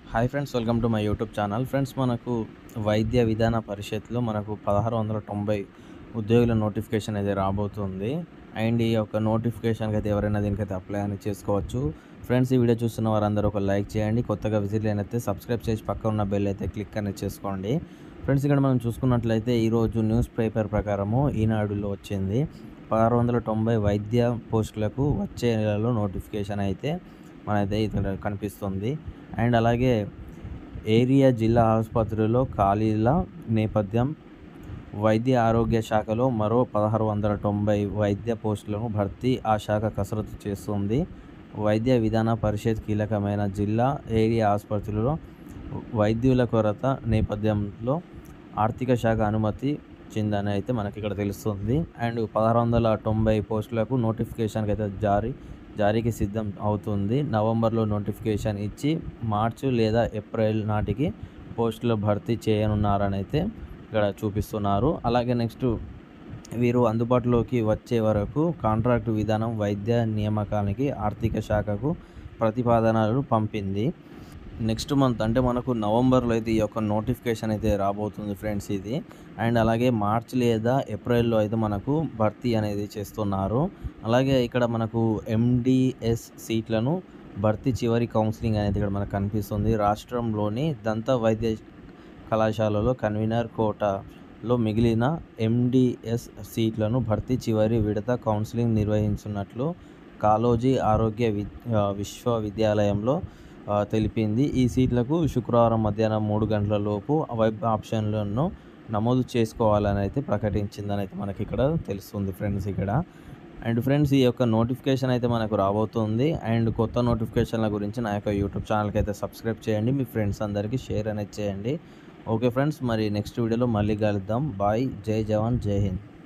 hi friends welcome to my YouTube channel friends మనకు వైద్య విధాన పరిషత్లో మనకు పదహారు వందల తొంభై ఉద్యోగుల నోటిఫికేషన్ అయితే రాబోతుంది అండ్ ఈ యొక్క నోటిఫికేషన్కి అయితే ఎవరైనా దీనికైతే అప్లై అని చేసుకోవచ్చు ఫ్రెండ్స్ ఈ వీడియో చూస్తున్న వారందరూ ఒక లైక్ చేయండి కొత్తగా విజిట్ అయినైతే సబ్స్క్రైబ్ చేసి పక్క ఉన్న బెల్ అయితే క్లిక్ అనేది చేసుకోండి ఫ్రెండ్స్ ఇక్కడ మనం చూసుకున్నట్లయితే ఈరోజు న్యూస్ పేపర్ ప్రకారము ఈనాడులో వచ్చింది పదహారు వందల తొంభై వైద్య పోస్టులకు వచ్చే నెలలో నోటిఫికేషన్ అయితే మనైతే ఇక్కడ కనిపిస్తుంది అండ్ అలాగే ఏరియా జిల్లా ఆసుపత్రిలో ఖాళీల నేపథ్యం వైద్య ఆరోగ్య శాఖలో మరో పదహారు వందల తొంభై వైద్య పోస్టులను భర్తీ ఆ శాఖ కసరత్తు చేస్తుంది వైద్య విధాన పరిషత్ కీలకమైన జిల్లా ఏరియా ఆసుపత్రులలో వైద్యుల కొరత నేపథ్యంలో ఆర్థిక శాఖ అనుమతి ఇచ్చిందని అయితే మనకి ఇక్కడ తెలుస్తుంది అండ్ పదహారు వందల తొంభై పోస్టులకు నోటిఫికేషన్కి అయితే జారీ జారీకి సిద్ధం అవుతుంది నవంబర్లో నోటిఫికేషన్ ఇచ్చి మార్చి లేదా ఏప్రిల్ నాటికి పోస్టులు భర్తీ చేయనున్నారని అయితే ఇక్కడ చూపిస్తున్నారు అలాగే నెక్స్ట్ వీరు అందుబాటులోకి వచ్చే వరకు కాంట్రాక్టు విధానం వైద్య నియామకానికి ఆర్థిక శాఖకు ప్రతిపాదనలు పంపింది నెక్స్ట్ మంత్ అంటే మనకు నవంబర్లో అయితే ఈ యొక్క నోటిఫికేషన్ అయితే రాబోతుంది ఫ్రెండ్స్ ఇది అండ్ అలాగే మార్చ్ లేదా ఏప్రిల్లో అయితే మనకు భర్తీ అనేది చేస్తున్నారు అలాగే ఇక్కడ మనకు ఎండిఎస్ సీట్లను భర్తీ చివరి కౌన్సిలింగ్ అనేది ఇక్కడ మనకు కనిపిస్తుంది రాష్ట్రంలోని దంత వైద్య కళాశాలలో కన్వీనర్ కోటాలో మిగిలిన ఎండిఎస్ సీట్లను భర్తీ చివరి విడత కౌన్సిలింగ్ నిర్వహించినట్లు కాలోజీ ఆరోగ్య వి విశ్వవిద్యాలయంలో తెలిపింది ఈ సీట్లకు శుక్రవారం మధ్యాహ్నం మూడు గంటల లోపు వెబ్ ఆప్షన్లను నమోదు చేసుకోవాలని అయితే ప్రకటించిందని అయితే మనకి ఇక్కడ తెలుస్తుంది ఫ్రెండ్స్ ఇక్కడ అండ్ ఫ్రెండ్స్ ఈ యొక్క నోటిఫికేషన్ అయితే మనకు రాబోతుంది అండ్ కొత్త నోటిఫికేషన్ల గురించి నా యొక్క యూట్యూబ్ ఛానల్కి అయితే సబ్స్క్రైబ్ చేయండి మీ ఫ్రెండ్స్ అందరికీ షేర్ అనేది చేయండి ఓకే ఫ్రెండ్స్ మరి నెక్స్ట్ వీడియోలో మళ్ళీ కలుద్దాం బాయ్ జై జవాన్ జై హింద్